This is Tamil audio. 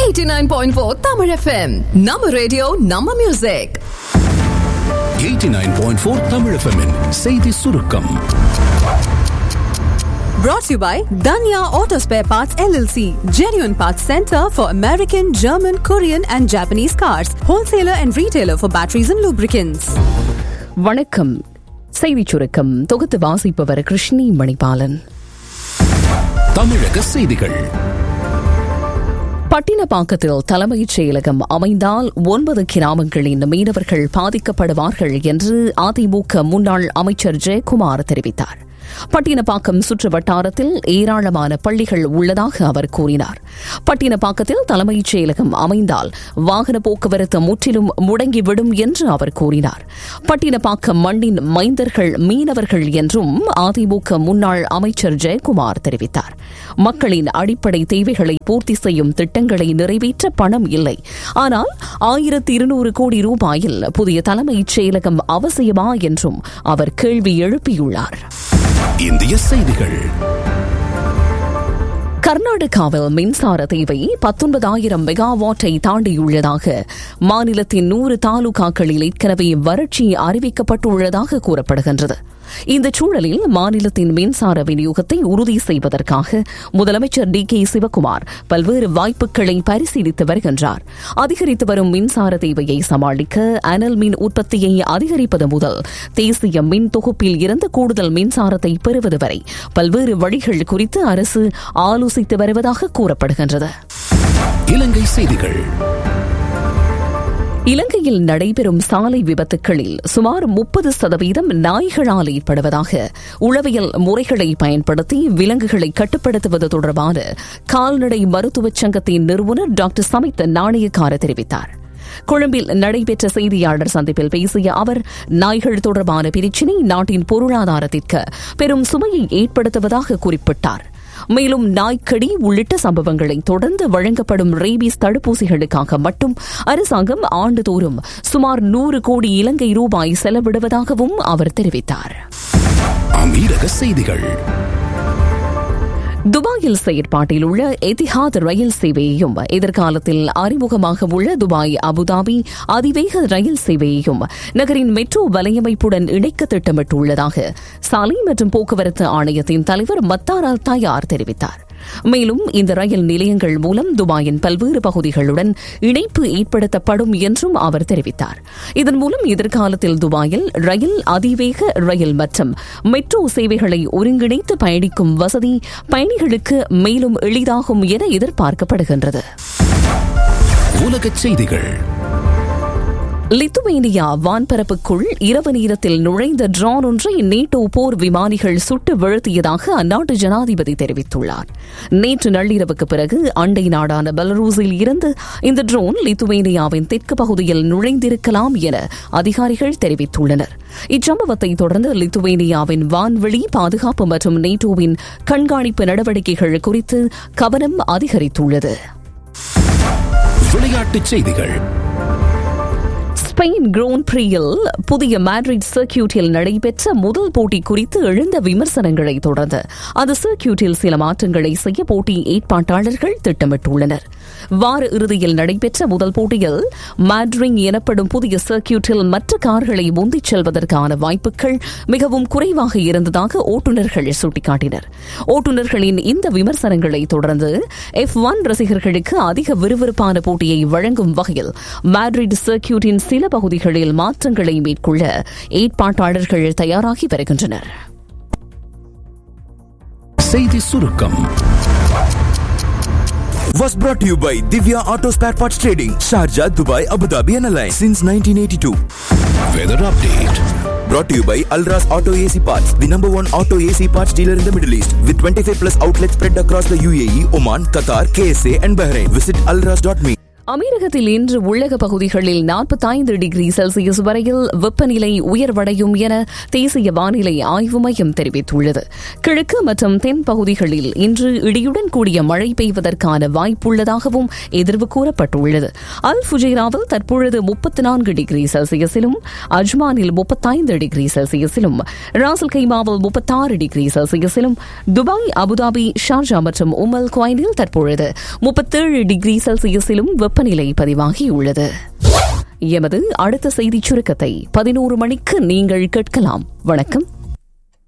89.4 Tamil FM. நம்ம ரேடியோ நம்ம மியூசிக் 89.4 தமிழ் எஃப்எம்மின் செய்தி சுருக்கம் Brought to you by Danya Auto Spare Parts LLC, genuine parts center for American, German, Korean, and Japanese cars, wholesaler and retailer for batteries and lubricants. வணக்கம் செய்திச் சுருக்கம் தொகுத்து வாசிப்பவர் கிருஷ்ணி மணிபாலன் தமிழக செய்திகள் பட்டினப்பாக்கத்தில் தலைமைச் செயலகம் அமைந்தால் ஒன்பது கிராமங்களின் மீனவர்கள் பாதிக்கப்படுவார்கள் என்று அதிமுக முன்னாள் அமைச்சர் ஜெயக்குமார் தெரிவித்தார் பட்டினப்பாக்கம் சுற்று வட்டாரத்தில் ஏராளமான பள்ளிகள் உள்ளதாக அவர் கூறினார் பட்டினப்பாக்கத்தில் தலைமைச் செயலகம் அமைந்தால் வாகன போக்குவரத்து முற்றிலும் முடங்கிவிடும் என்று அவர் கூறினார் பட்டினப்பாக்கம் மண்ணின் மைந்தர்கள் மீனவர்கள் என்றும் அதிமுக முன்னாள் அமைச்சர் ஜெயக்குமார் தெரிவித்தார் மக்களின் அடிப்படை தேவைகளை பூர்த்தி செய்யும் திட்டங்களை நிறைவேற்ற பணம் இல்லை ஆனால் ஆயிரத்தி இருநூறு கோடி ரூபாயில் புதிய தலைமைச் செயலகம் அவசியமா என்றும் அவர் கேள்வி எழுப்பியுள்ளார் இந்திய செய்திகள் கர்நாடகாவில் மின்சார தேவை பத்தொன்பதாயிரம் மெகாவாட்டை தாண்டியுள்ளதாக மாநிலத்தின் நூறு தாலுகாக்களில் ஏற்கனவே வறட்சி அறிவிக்கப்பட்டுள்ளதாக கூறப்படுகின்றது இந்த சூழலில் மாநிலத்தின் மின்சார விநியோகத்தை உறுதி செய்வதற்காக முதலமைச்சர் டி கே சிவக்குமார் பல்வேறு வாய்ப்புகளை பரிசீலித்து வருகின்றார் அதிகரித்து வரும் மின்சார தேவையை சமாளிக்க அனல் மின் உற்பத்தியை அதிகரிப்பது முதல் தேசிய மின் தொகுப்பில் இருந்து கூடுதல் மின்சாரத்தை பெறுவது வரை பல்வேறு வழிகள் குறித்து அரசு ஆலோசித்து வருவதாக கூறப்படுகின்றது இலங்கை செய்திகள் இலங்கையில் நடைபெறும் சாலை விபத்துகளில் சுமார் முப்பது சதவீதம் நாய்களால் ஏற்படுவதாக உளவியல் முறைகளை பயன்படுத்தி விலங்குகளை கட்டுப்படுத்துவது தொடர்பான கால்நடை மருத்துவச் சங்கத்தின் நிறுவனர் டாக்டர் சமித் நாணயக்கார தெரிவித்தார் கொழும்பில் நடைபெற்ற செய்தியாளர் சந்திப்பில் பேசிய அவர் நாய்கள் தொடர்பான பிரச்சினை நாட்டின் பொருளாதாரத்திற்கு பெரும் சுமையை ஏற்படுத்துவதாக குறிப்பிட்டார் மேலும் நாய்க்கடி உள்ளிட்ட சம்பவங்களை தொடர்ந்து வழங்கப்படும் ரேபீஸ் தடுப்பூசிகளுக்காக மட்டும் அரசாங்கம் ஆண்டுதோறும் சுமார் நூறு கோடி இலங்கை ரூபாய் செலவிடுவதாகவும் அவர் தெரிவித்தார் அமீரக செய்திகள் துபாயில் செயற்பாட்டில் உள்ள எதிஹாத் ரயில் சேவையையும் எதிர்காலத்தில் அறிமுகமாக உள்ள துபாய் அபுதாபி அதிவேக ரயில் சேவையையும் நகரின் மெட்ரோ வலையமைப்புடன் இணைக்க திட்டமிட்டுள்ளதாக சாலை மற்றும் போக்குவரத்து ஆணையத்தின் தலைவர் மத்தாரால் தயார் தெரிவித்தார் மேலும் இந்த ரயில் நிலையங்கள் மூலம் துபாயின் பல்வேறு பகுதிகளுடன் இணைப்பு ஏற்படுத்தப்படும் என்றும் அவர் தெரிவித்தார் இதன் மூலம் எதிர்காலத்தில் துபாயில் ரயில் அதிவேக ரயில் மற்றும் மெட்ரோ சேவைகளை ஒருங்கிணைத்து பயணிக்கும் வசதி பயணிகளுக்கு மேலும் எளிதாகும் என எதிர்பார்க்கப்படுகின்றது உலகச் செய்திகள் லித்துவேனியா வான்பரப்புக்குள் இரவு நேரத்தில் நுழைந்த ட்ரோன் ஒன்றை நேட்டோ போர் விமானிகள் சுட்டு வீழ்த்தியதாக அந்நாட்டு ஜனாதிபதி தெரிவித்துள்ளார் நேற்று நள்ளிரவுக்கு பிறகு அண்டை நாடான பெலரூஸில் இருந்து இந்த ட்ரோன் லித்துவேனியாவின் தெற்கு பகுதியில் நுழைந்திருக்கலாம் என அதிகாரிகள் தெரிவித்துள்ளனர் இச்சம்பவத்தை தொடர்ந்து லித்துவேனியாவின் வான்வெளி பாதுகாப்பு மற்றும் நேட்டோவின் கண்காணிப்பு நடவடிக்கைகள் குறித்து கவனம் அதிகரித்துள்ளது விளையாட்டுச் செய்திகள் ஸ்பெயின் கிரோன் பிரியில் புதிய மேட்ரிட் சர்க்கியூட்டில் நடைபெற்ற முதல் போட்டி குறித்து எழுந்த விமர்சனங்களை தொடர்ந்து அந்த சர்க்கியூட்டில் சில மாற்றங்களை செய்ய போட்டி ஏற்பாட்டாளர்கள் திட்டமிட்டுள்ளனர் வார இறுதியில் நடைபெற்ற முதல் போட்டியில் மேட்ரிங் எனப்படும் புதிய சர்க்கியூட்டில் மற்ற கார்களை முந்திச் செல்வதற்கான வாய்ப்புகள் மிகவும் குறைவாக இருந்ததாக ஓட்டுநர்கள் சுட்டிக்காட்டினர் ஓட்டுநர்களின் இந்த விமர்சனங்களை தொடர்ந்து எஃப் ஒன் ரசிகர்களுக்கு அதிக விறுவிறுப்பான போட்டியை வழங்கும் வகையில் மேட்ரிட் சர்க்கியூட்டின் சில பகுதிகளில் மாற்றங்களை மேற்கொள்ள ஏற்பாட்டாளர்கள் தயாராகி வருகின்றனர் செய்தி சுருக்கம் was brought to you by Divya Auto Spare Parts Trading, Sharjah, Dubai, Abu Dhabi and Alliance since 1982. Weather update Brought to you by Alras Auto AC Parts, the number one auto AC parts dealer in the Middle East, with 25 plus outlets spread across the UAE, Oman, Qatar, KSA and Bahrain. Visit alras.me. அமீரகத்தில் இன்று உள்ளக பகுதிகளில் நாற்பத்தைந்து டிகிரி செல்சியஸ் வரையில் வெப்பநிலை உயர்வடையும் என தேசிய வானிலை ஆய்வு மையம் தெரிவித்துள்ளது கிழக்கு மற்றும் தென் பகுதிகளில் இன்று இடியுடன் கூடிய மழை பெய்வதற்கான வாய்ப்புள்ளதாகவும் எதிர்வு கூறப்பட்டுள்ளது அல் ஃபுஜைராவில் தற்பொழுது முப்பத்தி நான்கு டிகிரி செல்சியஸிலும் அஜ்மானில் முப்பத்தைந்து டிகிரி செல்சியஸிலும் ராசல் கைமாவில் முப்பத்தாறு டிகிரி செல்சியஸிலும் துபாய் அபுதாபி ஷார்ஜா மற்றும் உமல் குவைனில் தற்பொழுது முப்பத்தேழு டிகிரி செல்சியஸிலும் வெப்பநிலை பதிவாகியுள்ளது எமது அடுத்த செய்திச் சுருக்கத்தை பதினோரு மணிக்கு நீங்கள் கேட்கலாம் வணக்கம்